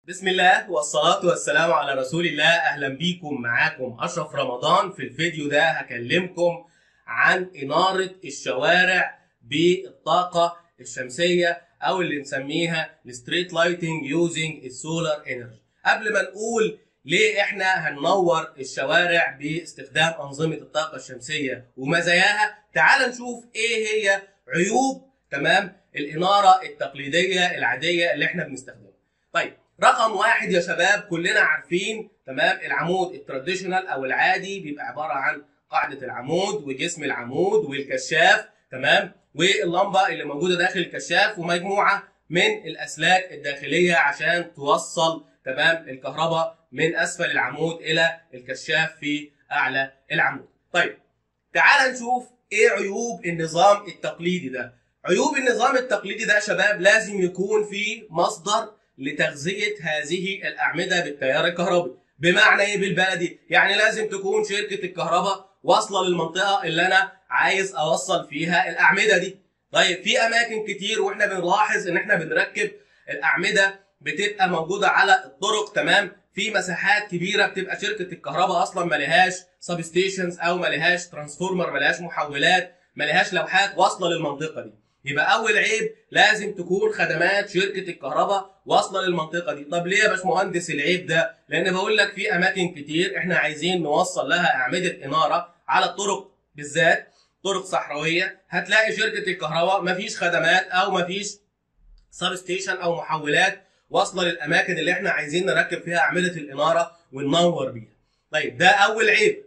بسم الله والصلاة والسلام على رسول الله أهلا بيكم معاكم أشرف رمضان في الفيديو ده هكلمكم عن إنارة الشوارع بالطاقة الشمسية أو اللي نسميها الستريت لايتنج يوزنج السولار انرجي قبل ما نقول ليه احنا هننور الشوارع باستخدام أنظمة الطاقة الشمسية ومزاياها تعال نشوف ايه هي عيوب تمام الإنارة التقليدية العادية اللي احنا بنستخدمها طيب رقم واحد يا شباب كلنا عارفين تمام العمود التراديشنال او العادي بيبقى عباره عن قاعده العمود وجسم العمود والكشاف تمام واللمبه اللي موجوده داخل الكشاف ومجموعه من الاسلاك الداخليه عشان توصل تمام الكهرباء من اسفل العمود الى الكشاف في اعلى العمود. طيب تعال نشوف ايه عيوب النظام التقليدي ده. عيوب النظام التقليدي ده يا شباب لازم يكون في مصدر لتغذيه هذه الاعمده بالتيار الكهربي بمعنى ايه بالبلدي يعني لازم تكون شركه الكهرباء واصله للمنطقه اللي انا عايز اوصل فيها الاعمده دي طيب في اماكن كتير واحنا بنلاحظ ان احنا بنركب الاعمده بتبقى موجوده على الطرق تمام في مساحات كبيره بتبقى شركه الكهرباء اصلا ما لهاش سب ستيشنز او ما لهاش ترانسفورمر ما لهاش محولات ما لهاش لوحات واصله للمنطقه دي يبقى اول عيب لازم تكون خدمات شركه الكهرباء واصله للمنطقه دي طب ليه يا باشمهندس العيب ده لان بقول لك في اماكن كتير احنا عايزين نوصل لها اعمده اناره على الطرق بالذات طرق صحراويه هتلاقي شركه الكهرباء مفيش خدمات او مفيش سب ستيشن او محولات واصله للاماكن اللي احنا عايزين نركب فيها اعمده الاناره وننور بيها طيب ده اول عيب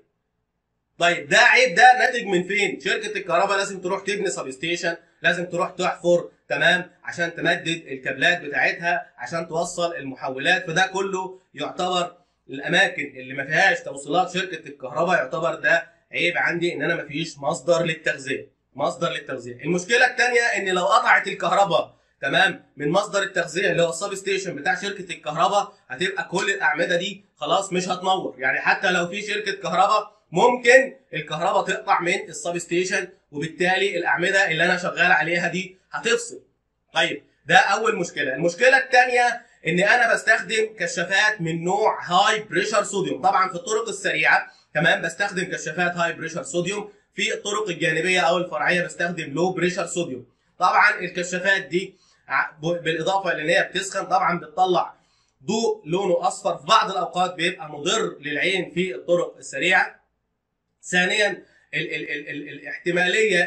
طيب ده عيب ده ناتج من فين شركه الكهرباء لازم تروح تبني سب ستيشن لازم تروح تحفر تمام عشان تمدد الكابلات بتاعتها عشان توصل المحولات فده كله يعتبر الاماكن اللي ما فيهاش توصيلات شركه الكهرباء يعتبر ده عيب عندي ان انا ما فيش مصدر للتغذيه مصدر للتغذيه المشكله الثانيه ان لو قطعت الكهرباء تمام من مصدر التغذيه اللي هو السب ستيشن بتاع شركه الكهرباء هتبقى كل الاعمده دي خلاص مش هتنور يعني حتى لو في شركه كهرباء ممكن الكهرباء تقطع من السب ستيشن وبالتالي الاعمده اللي انا شغال عليها دي هتفصل. طيب ده اول مشكله، المشكله الثانيه ان انا بستخدم كشافات من نوع هاي بريشر صوديوم، طبعا في الطرق السريعه تمام بستخدم كشافات هاي بريشر صوديوم، في الطرق الجانبيه او الفرعيه بستخدم لو بريشر صوديوم. طبعا الكشافات دي بالاضافه لان هي بتسخن طبعا بتطلع ضوء لونه اصفر في بعض الاوقات بيبقى مضر للعين في الطرق السريعه. ثانيا ال ال ال ال الاحتماليه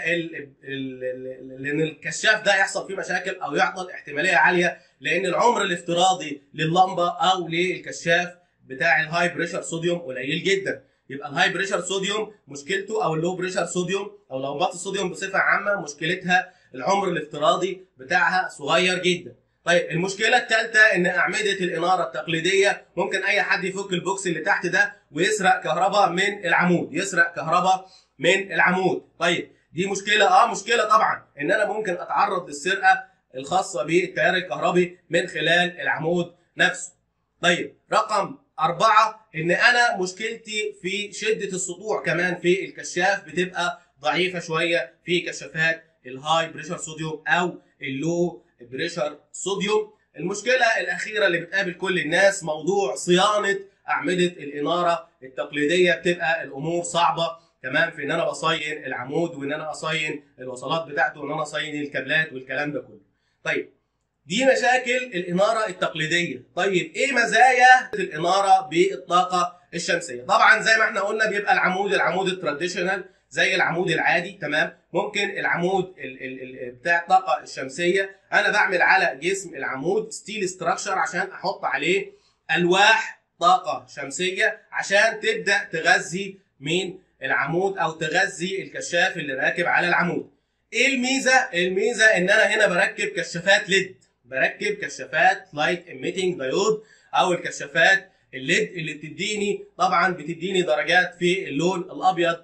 ان الكشاف ده يحصل فيه مشاكل او يعطل احتماليه عاليه لان العمر الافتراضي لللمبه او للكشاف بتاع الهاي بريشر صوديوم قليل جدا يبقى الهاي بريشر صوديوم مشكلته او اللو بريشر صوديوم او لمبات الصوديوم بصفه عامه مشكلتها العمر الافتراضي بتاعها صغير جدا طيب المشكله الثالثه ان اعمده الاناره التقليديه ممكن اي حد يفك البوكس اللي تحت ده ويسرق كهرباء من العمود يسرق كهرباء من العمود طيب دي مشكله اه مشكله طبعا ان انا ممكن اتعرض للسرقه الخاصه بالتيار الكهربي من خلال العمود نفسه طيب رقم أربعة إن أنا مشكلتي في شدة السطوع كمان في الكشاف بتبقى ضعيفة شوية في كشافات الهاي بريشر صوديوم أو اللو بريشر صوديوم المشكلة الأخيرة اللي بتقابل كل الناس موضوع صيانة أعمدة الإنارة التقليدية بتبقى الأمور صعبة تمام في إن أنا بصين العمود وإن أنا أصين الوصلات بتاعته وإن أنا أصين الكابلات والكلام ده كله. طيب دي مشاكل الإنارة التقليدية. طيب إيه مزايا الإنارة بالطاقة الشمسية؟ طبعا زي ما إحنا قلنا بيبقى العمود العمود التراديشنال زي العمود العادي تمام ممكن العمود ال ال ال بتاع الطاقه الشمسيه انا بعمل على جسم العمود ستيل ستراكشر عشان احط عليه الواح طاقه شمسيه عشان تبدا تغذي من العمود او تغذي الكشاف اللي راكب على العمود ايه الميزه الميزه ان انا هنا بركب كشافات ليد بركب كشافات لايت ايميتنج دايود او الكشافات الليد اللي بتديني طبعا بتديني درجات في اللون الابيض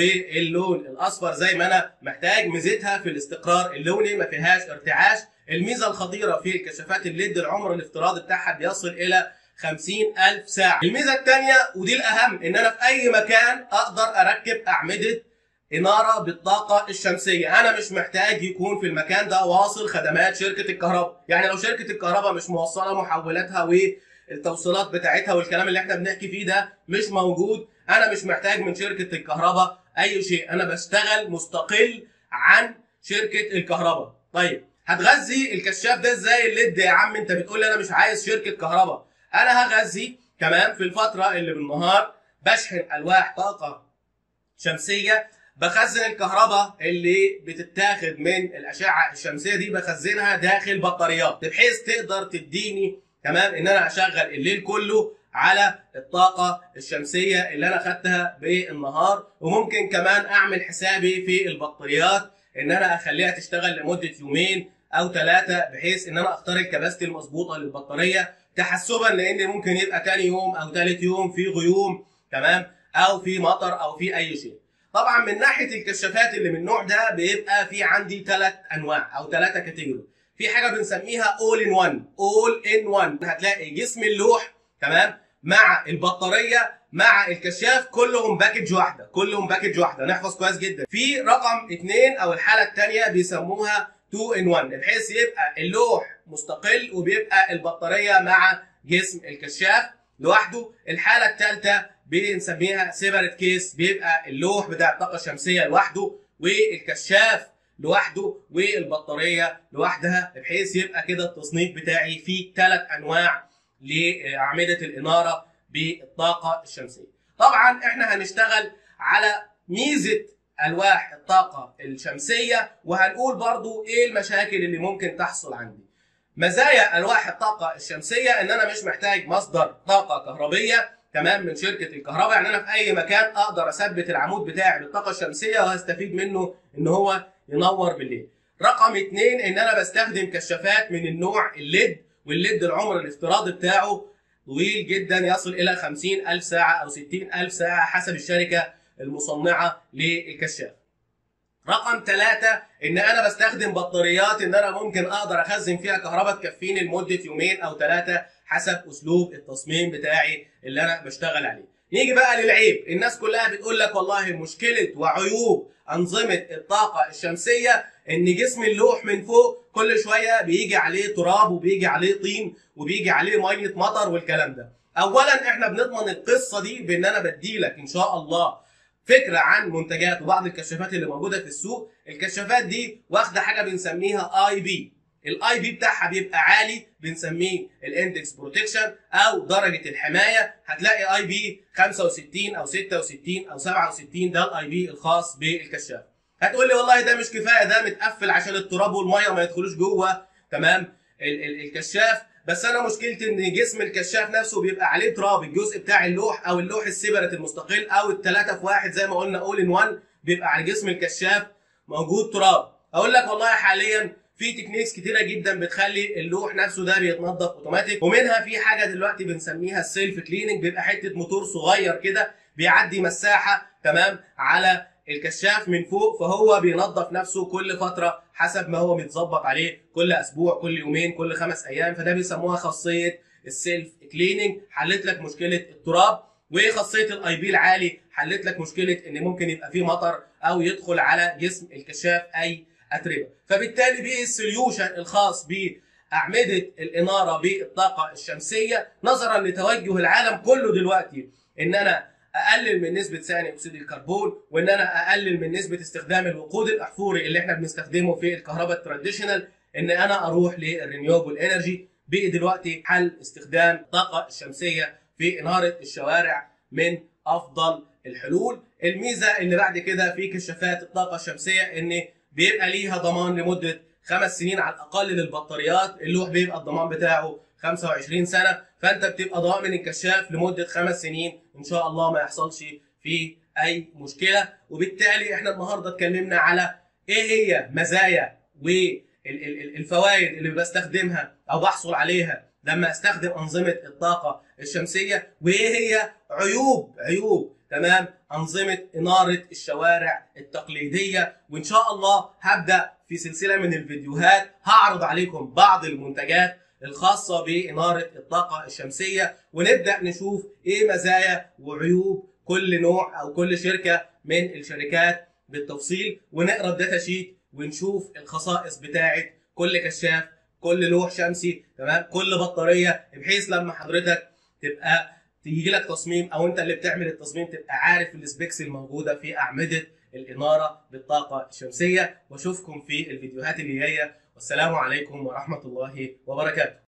واللون الاصفر زي ما انا محتاج ميزتها في الاستقرار اللوني ما فيهاش ارتعاش الميزه الخطيره في كشافات الليد العمر الافتراضي بتاعها بيصل الى 50000 ساعه الميزه الثانيه ودي الاهم ان انا في اي مكان اقدر اركب اعمده اناره بالطاقه الشمسيه انا مش محتاج يكون في المكان ده واصل خدمات شركه الكهرباء يعني لو شركه الكهرباء مش موصله محولاتها و التوصيلات بتاعتها والكلام اللي احنا بنحكي فيه ده مش موجود انا مش محتاج من شركه الكهرباء اي شيء انا بشتغل مستقل عن شركه الكهرباء طيب هتغذي الكشاف ده ازاي الليد يا عم انت بتقول لي انا مش عايز شركه كهرباء انا هغذي كمان في الفتره اللي بالنهار بشحن الواح طاقه شمسيه بخزن الكهرباء اللي بتتاخد من الاشعه الشمسيه دي بخزنها داخل بطاريات بحيث تقدر تديني تمام ان انا اشغل الليل كله على الطاقه الشمسيه اللي انا خدتها بالنهار وممكن كمان اعمل حسابي في البطاريات ان انا اخليها تشتغل لمده يومين او ثلاثه بحيث ان انا اختار الكباستي المظبوطه للبطاريه تحسبا لان ممكن يبقى تاني يوم او ثالث يوم في غيوم تمام او في مطر او في اي شيء طبعا من ناحيه الكشافات اللي من النوع ده بيبقى في عندي ثلاث انواع او ثلاثه كاتيجوري في حاجه بنسميها اول ان وان اول ان وان هتلاقي جسم اللوح تمام مع البطاريه مع الكشاف كلهم باكج واحده كلهم باكج واحده نحفظ كويس جدا في رقم اثنين او الحاله الثانيه بيسموها 2 ان 1 بحيث يبقى اللوح مستقل وبيبقى البطاريه مع جسم الكشاف لوحده الحاله الثالثه بنسميها سيبريت كيس بيبقى اللوح بتاع الطاقه الشمسيه لوحده والكشاف لوحده والبطاريه لوحدها بحيث يبقى كده التصنيف بتاعي فيه ثلاث انواع لاعمده الاناره بالطاقه الشمسيه. طبعا احنا هنشتغل على ميزه الواح الطاقه الشمسيه وهنقول برضو ايه المشاكل اللي ممكن تحصل عندي. مزايا الواح الطاقه الشمسيه ان انا مش محتاج مصدر طاقه كهربيه تمام من شركه الكهرباء يعني انا في اي مكان اقدر اثبت العمود بتاعي بالطاقه الشمسيه وهستفيد منه ان هو ينور بالليل. رقم اثنين ان انا بستخدم كشافات من النوع الليد والليد العمر الافتراضي بتاعه طويل جدا يصل الى 50000 ساعه او 60000 ساعه حسب الشركه المصنعه للكشاف. رقم ثلاثة ان انا بستخدم بطاريات ان انا ممكن اقدر اخزن فيها كهرباء تكفيني لمدة يومين او ثلاثة حسب اسلوب التصميم بتاعي اللي انا بشتغل عليه. نيجي بقى للعيب، الناس كلها بتقول لك والله مشكلة وعيوب انظمة الطاقة الشمسية ان جسم اللوح من فوق كل شوية بيجي عليه تراب وبيجي عليه طين وبيجي عليه مية مطر والكلام ده. اولا احنا بنضمن القصة دي بان انا بديلك ان شاء الله فكره عن منتجات وبعض الكشافات اللي موجوده في السوق الكشافات دي واخده حاجه بنسميها اي بي الاي بي بتاعها بيبقى عالي بنسميه الاندكس بروتكشن او درجه الحمايه هتلاقي اي بي 65 او 66 او 67 ده الاي بي الخاص بالكشاف هتقول لي والله ده مش كفايه ده متقفل عشان التراب والميه ما يدخلوش جوه تمام ال ال الكشاف بس انا مشكلتي ان جسم الكشاف نفسه بيبقى عليه تراب الجزء بتاع اللوح او اللوح السيبرت المستقل او الثلاثه في واحد زي ما قلنا اول ان 1 بيبقى على جسم الكشاف موجود تراب اقول لك والله حاليا في تكنيكس كتيره جدا بتخلي اللوح نفسه ده بيتنضف اوتوماتيك ومنها في حاجه دلوقتي بنسميها السيلف كليننج بيبقى حته موتور صغير كده بيعدي مساحه تمام على الكشاف من فوق فهو بينظف نفسه كل فتره حسب ما هو متظبط عليه كل اسبوع كل يومين كل خمس ايام فده بيسموها خاصيه السيلف كليننج حلت لك مشكله التراب وخاصيه الاي بي العالي حلت لك مشكله ان ممكن يبقى فيه مطر او يدخل على جسم الكشاف اي اتربه فبالتالي بيه السوليوشن الخاص باعمده الاناره بالطاقه الشمسيه نظرا لتوجه العالم كله دلوقتي ان انا اقلل من نسبه ثاني اكسيد الكربون وان انا اقلل من نسبه استخدام الوقود الاحفوري اللي احنا بنستخدمه في الكهرباء التراديشنال ان انا اروح للرينيوبل انرجي بقي دلوقتي حل استخدام الطاقه الشمسيه في اناره الشوارع من افضل الحلول الميزه اللي بعد كده في كشافات الطاقه الشمسيه ان بيبقى ليها ضمان لمده خمس سنين على الاقل للبطاريات اللوح بيبقى الضمان بتاعه 25 سنه فانت بتبقى ضامن الكشاف لمده خمس سنين ان شاء الله ما يحصلش فيه اي مشكله وبالتالي احنا النهارده اتكلمنا على ايه هي مزايا والفوائد اللي بستخدمها او بحصل عليها لما استخدم انظمه الطاقه الشمسيه وايه هي عيوب عيوب تمام انظمه اناره الشوارع التقليديه وان شاء الله هبدا في سلسله من الفيديوهات هعرض عليكم بعض المنتجات الخاصه باناره الطاقه الشمسيه ونبدا نشوف ايه مزايا وعيوب كل نوع او كل شركه من الشركات بالتفصيل ونقرا الداتا شيت ونشوف الخصائص بتاعه كل كشاف كل لوح شمسي تمام كل بطاريه بحيث لما حضرتك تبقى تيجي لك تصميم او انت اللي بتعمل التصميم تبقى عارف السبيكس الموجوده في اعمده الاناره بالطاقه الشمسيه واشوفكم في الفيديوهات اللي جايه والسلام عليكم ورحمه الله وبركاته